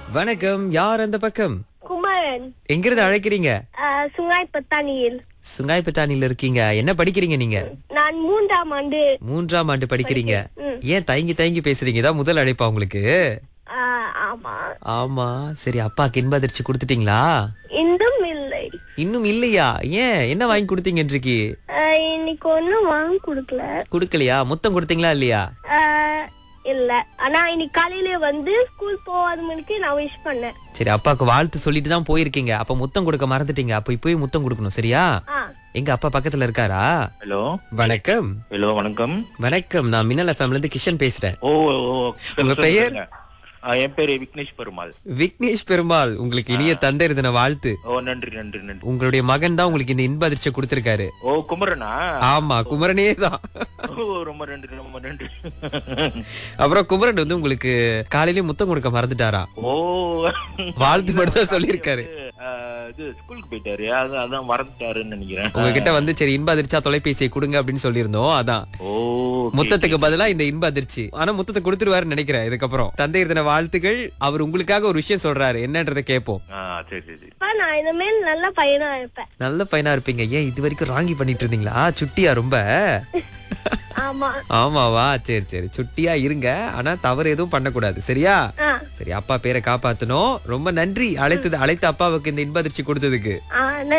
வணக்கம் யார் அந்த பக்கம் குமரன் எங்கிருந்து அழைக்கிறீங்க அஹ், சுங்காய் பத்தானியில் சுங்காய்பட்டாணில இருக்கீங்க என்ன படிக்கிறீங்க நீங்க நான் மூன்றாம் ஆண்டு மூன்றாம் ஆண்டு படிக்கிறீங்க ம். ஏன் தயங்கி தயங்கி பேசுறீங்க இதான் முதல் அழைப்பா உங்களுக்கு அஹ், ஆமா ஆமா சரி அப்பாக்கு இன்ப அதிர்ச்சி கொடுத்துட்டீங்களா இன்னும் இல்லை இன்னும் இல்லையா ஏன் என்ன வாங்கி கொடுத்தீங்க இன்றைக்கு அஹ், இன்னைக்கு ஒண்ணும் வாங்கி கொடுக்கல கொடுக்கலையா முத்தம் கொடுத்தீங்களா இல்லையா அஹ், இல்ல ஆனா இன்னைக்கு காலையில வந்து ஸ்கூல் போகாத மணிக்கு நான் விஷ் பண்ணேன் சரி அப்பாவுக்கு வாழ்த்து சொல்லிட்டு தான் போயிருக்கீங்க அப்ப முத்தம் கொடுக்க மறந்துட்டீங்க அப்ப இப்போய் முத்தம் கொடுக்கணும் சரியா ஆ எங்க அப்பா பக்கத்துல இருக்காரா ஹலோ வணக்கம் ஹலோ வணக்கம் வணக்கம் நான் மின்னல் எஃப்எம்ல இருந்து கிஷன் பேசுறேன் ஓ ஓ, ஓ. உங்க சொல்லுங்க, பெயர்? சொல்லுங்க. ஆ, என் பேரு விக்னேஷ் பெருமாள் விக்னேஷ் பெருமாள் உங்களுக்கு இனிய தந்தை தின வாழ்த்து ஓ நன்றி நன்றி நன்றி உங்களுடைய மகன் தான் உங்களுக்கு இந்த இன்ப அதிர்ச்சியை கொடுத்திருக்காரு ஓ குமரனா ஆமா குமரனே தான் ஓ ரொம்ப நன்றி ரொம்ப நன்றி அப்புறம் குமரன் வந்து உங்களுக்கு காலையில முத்தம் கொடுக்க மறந்துட்டாரா ஓ வாழ்த்து மட்டும் தான் சொல்லியிருக்காரு ஆ, இது ஸ்கூலுக்கு போயிட்டாரு அது அதான் மறந்துட்டாருன்னு நினைக்கிறேன் உங்ககிட்ட வந்து சரி இன்ப அதிர்ச்சியா தொலைபேசியை கொடுங்க அப்படின்னு சொல்லியிருந்தோம் அதான் ஓ முத்தத்துக்கு பதிலா இந்த இன்ப அதிர்ச்சி ஆனா முத்தத்தை கொடுத்துருவாருன்னு நினைக்கிறேன் இதுக்கப்புறம் தந்தை தின வாழ்த்துக்கள் அவர் உங்களுக்காக ஒரு விஷயம் சொல்றாரு என்னன்றதை கேட்போம் ஆ சரி சரி சரி அப்ப நான் இனிமேல் நல்ல பையனா இருப்பேன் நல்ல பையனா இருப்பீங்க ஏன் இது வரைக்கும் ராங்கி பண்ணிட்டு இருந்தீங்களா சுட்டியா ரொம்ப ஆமா ஆமாவா சரி சரி சுட்டியா இருங்க ஆனா தவறு எதுவும் பண்ணக்கூடாது சரியா ஆ சரி அப்பா பேரை காப்பாத்தணும் ரொம்ப நன்றி அழைத்தது அழைத்த அப்பாவுக்கு இந்த இன்ப அதிர்ச்சி கொடுத்ததுக்கு ஆ